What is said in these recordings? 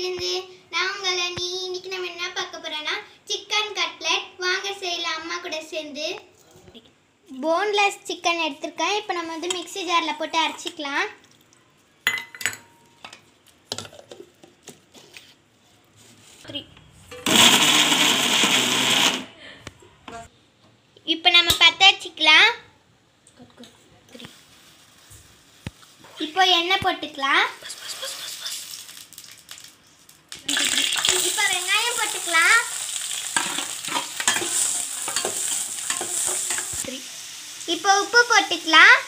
விருந்து நான் உங்களை நீ இன்னைக்கு நம்ம என்ன பார்க்க போறோம்னா சிக்கன் கட்லெட் வாங்க செய்யலாம் அம்மா கூட சேர்ந்து போன்லெஸ் சிக்கன் எடுத்திருக்கேன் இப்போ நம்ம வந்து மிக்ஸி ஜாரில் போட்டு அரைச்சிக்கலாம் த்ரீ இப்போ நம்ம பற்ற வச்சுக்கலாம் இப்போ எண்ணெய் போட்டுக்கலாம் இப்போ வெங்காயம் போட்டுக்கலாம் இப்போ உப்பு போட்டுக்கலாம்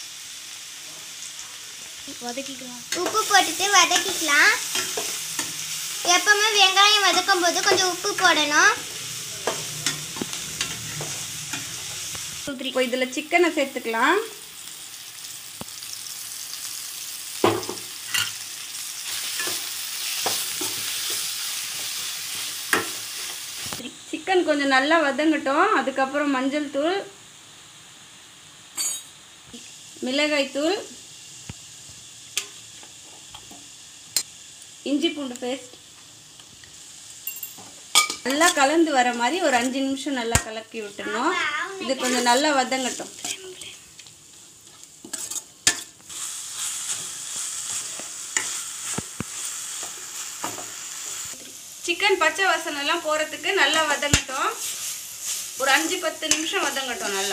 வதக்கிக்கலாம் உப்பு போட்டுட்டு வதக்கிக்கலாம் எப்பவுமே வெங்காயம் வதக்கும் போது கொஞ்சம் உப்பு போடணும் இப்போ இதில் சிக்கனை சேர்த்துக்கலாம் சிக்கன் கொஞ்சம் நல்லா வதங்கட்டும் அதுக்கப்புறம் மஞ்சள் தூள் மிளகாய் தூள் இஞ்சி பூண்டு பேஸ்ட் நல்லா கலந்து வர மாதிரி ஒரு அஞ்சு நிமிஷம் நல்லா கலக்கி விட்டுறணும் இது கொஞ்சம் நல்லா வதங்கட்டும் சிக்கன் பச்சை வாசனை எல்லாம் போகிறதுக்கு நல்லா வதங்கட்டும் ஒரு அஞ்சு பத்து நிமிஷம் வதங்கட்டும் நல்லா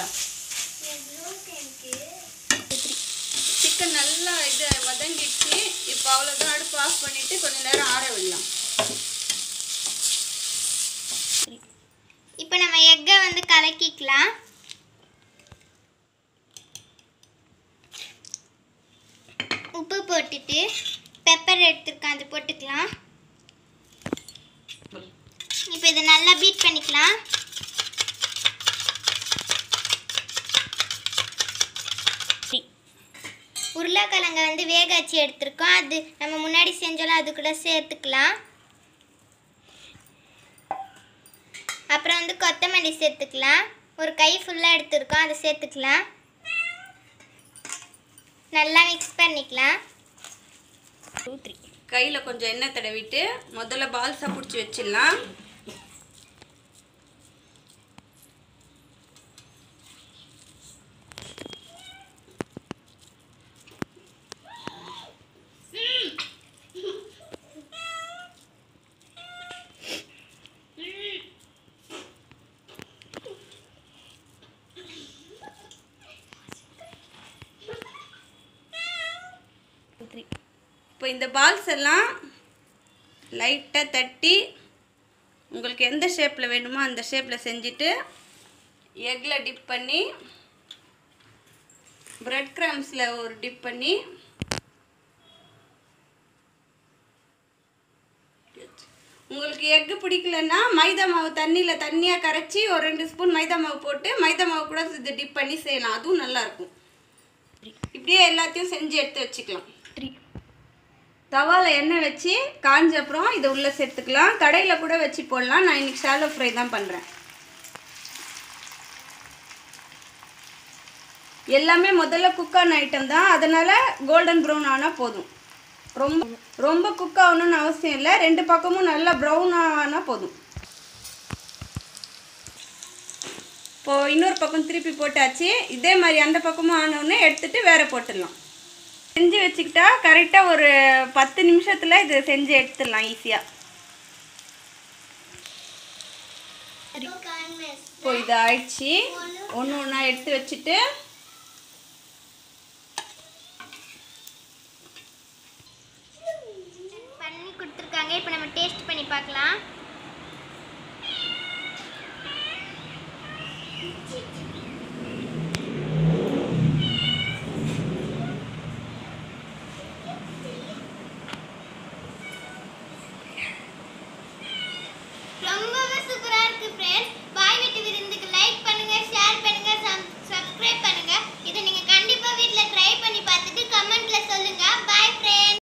சிக்கன் நல்லா இது வதங்கிடுச்சு இப்போ அவ்வளோதான் அடுப்பு ஆஃப் பண்ணிட்டு கொஞ்ச நேரம் ஆற விடலாம் இப்போ நம்ம எக்கை வந்து கலக்கிக்கலாம் உப்பு போட்டுட்டு பெப்பர் எடுத்துருக்கேன் அது போட்டுக்கலாம் இப்போ இதை நல்லா பீட் பண்ணிக்கலாம் உருளைக்கிழங்க வந்து வேக வச்சு எடுத்திருக்கோம் அது நம்ம முன்னாடி செஞ்சோம்ல அது கூட சேர்த்துக்கலாம் அப்புறம் வந்து கொத்தமல்லி சேர்த்துக்கலாம் ஒரு கை ஃபுல்லாக எடுத்துருக்கோம் அதை சேர்த்துக்கலாம் நல்லா மிக்ஸ் பண்ணிக்கலாம் டூ த்ரீ கையில் கொஞ்சம் எண்ணெய் தடவிட்டு முதல்ல பால்ஸாக பிடிச்சி வச்சிடலாம் இப்போ இந்த பால்ஸ் எல்லாம் லைட்டாக தட்டி உங்களுக்கு எந்த ஷேப்பில் வேணுமோ அந்த ஷேப்பில் செஞ்சுட்டு எக்கில் டிப் பண்ணி பிரெட் கிராம்ஸில் ஒரு டிப் பண்ணி உங்களுக்கு எக்கு பிடிக்கலன்னா மைதா மாவு தண்ணியில் தண்ணியாக கரைச்சி ஒரு ரெண்டு ஸ்பூன் மைதா மாவு போட்டு மைதா மாவு கூட இது டிப் பண்ணி செய்யலாம் அதுவும் நல்லாயிருக்கும் இப்படியே எல்லாத்தையும் செஞ்சு எடுத்து வச்சுக்கலாம் த்ரீ தவால எண்ணெய் வச்சு காஞ்ச அப்புறம் இதை உள்ளே சேர்த்துக்கலாம் கடையில் கூட வச்சு போடலாம் நான் இன்னைக்கு ஷாலோ ஃப்ரை தான் பண்ணுறேன் எல்லாமே முதல்ல குக் ஆன ஐட்டம் தான் அதனால் கோல்டன் ப்ரௌன் ஆனால் போதும் ரொம்ப ரொம்ப குக் ஆகணும்னு அவசியம் இல்லை ரெண்டு பக்கமும் நல்லா ப்ரௌன் ஆனால் போதும் இப்போது இன்னொரு பக்கம் திருப்பி போட்டாச்சு இதே மாதிரி அந்த பக்கமும் ஆனவுடனே எடுத்துட்டு வேற போட்டுடலாம் செஞ்சு வச்சுக்கிட்டா கரெக்டாக ஒரு பத்து நிமிஷத்தில் இது செஞ்சு எடுத்துடலாம் ஈஸியாக இப்போ இது ஆயிடுச்சு ஒன்று ஒன்றா எடுத்து வச்சுட்டு பண்ணி கொடுத்துருக்காங்க இப்போ நம்ம டேஸ்ட் பண்ணி பார்க்கலாம் ரொம்பவே சூப்பரா இருக்கு ஃப்ரெண்ட்ஸ் பாய் வீட்டு விருந்துக்கு லைக் பண்ணுங்க ஷேர் பண்ணுங்க சப்ஸ்கிரைப் பண்ணுங்க இதை நீங்க கண்டிப்பா வீட்ல ட்ரை பண்ணி பார்த்துட்டு கமெண்ட்ல சொல்லுங்க பாய் ஃப்ரெண்ட்ஸ்